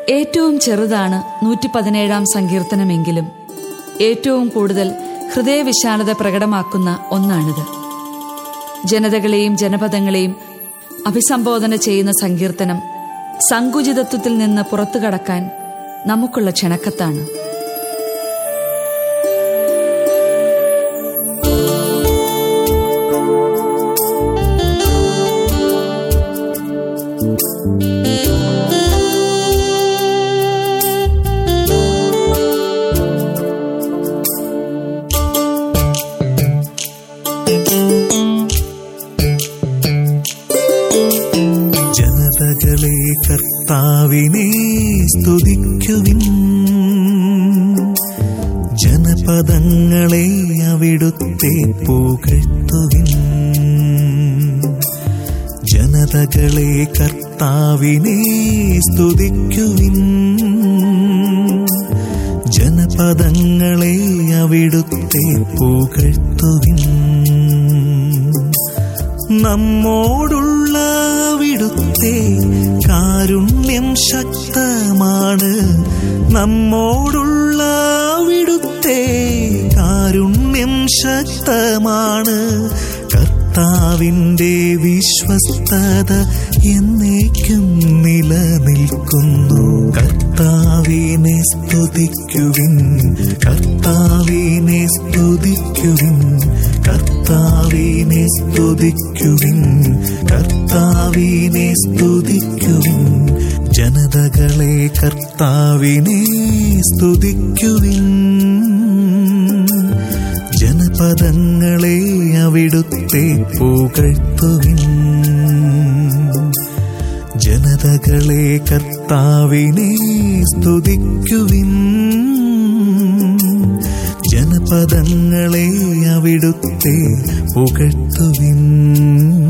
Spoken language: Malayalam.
ഏറ്റവും ചെറുതാണ് നൂറ്റി പതിനേഴാം സങ്കീർത്തനമെങ്കിലും ഏറ്റവും കൂടുതൽ ഹൃദയവിശാലത പ്രകടമാക്കുന്ന ഒന്നാണിത് ജനതകളെയും ജനപദങ്ങളെയും അഭിസംബോധന ചെയ്യുന്ന സങ്കീർത്തനം സങ്കുചിതത്വത്തിൽ നിന്ന് പുറത്തു കടക്കാൻ നമുക്കുള്ള ക്ഷണക്കത്താണ് ജനതകളെ കർത്താവിനെ സ്തുതിക്കുവിൻ ജനപദങ്ങളെ അവിടുത്തെ പുകഴ്ത്തുവിൻ ജനതകളെ കർത്താവിനെ സ്തുതിക്കുവിൻ ജനപദങ്ങളെ അവിടുത്തെ പുകഴ്ത്തുവിൻ നമ്മോടുള്ള അവിടുത്തെ കാരുണ്യം ശക്തമാണ് നമ്മോടുള്ള അവിടുത്തെ കാരുണ്യം ശക്തമാണ് കർത്താവിൻ്റെ വിശ്വസ്തത എന്നേക്കും നിലനിൽക്കുന്നു കർത്താവിനെ സ്തുതിക്കുവിൻ കർത്താവിനെ സ്തുതിക്കുവിൻ കർത്താവിനെ സ്തുതിക്കുവിൻ കർത്താവിനെ സ്തുതിക്കുവിൻ ജനതകളെ കർത്താവിനെ സ്തുതിക്കുവിൻ ജനപദങ്ങളെ അവിടുത്തെ പുകഴ്ത്തുവിൻ ജനതകളെ കർത്താവിനെ സ്തുതിക്കുവിൻ ജനപദങ്ങളെ അവിടുത്തെ പുകഴ്ത്തുവിൻ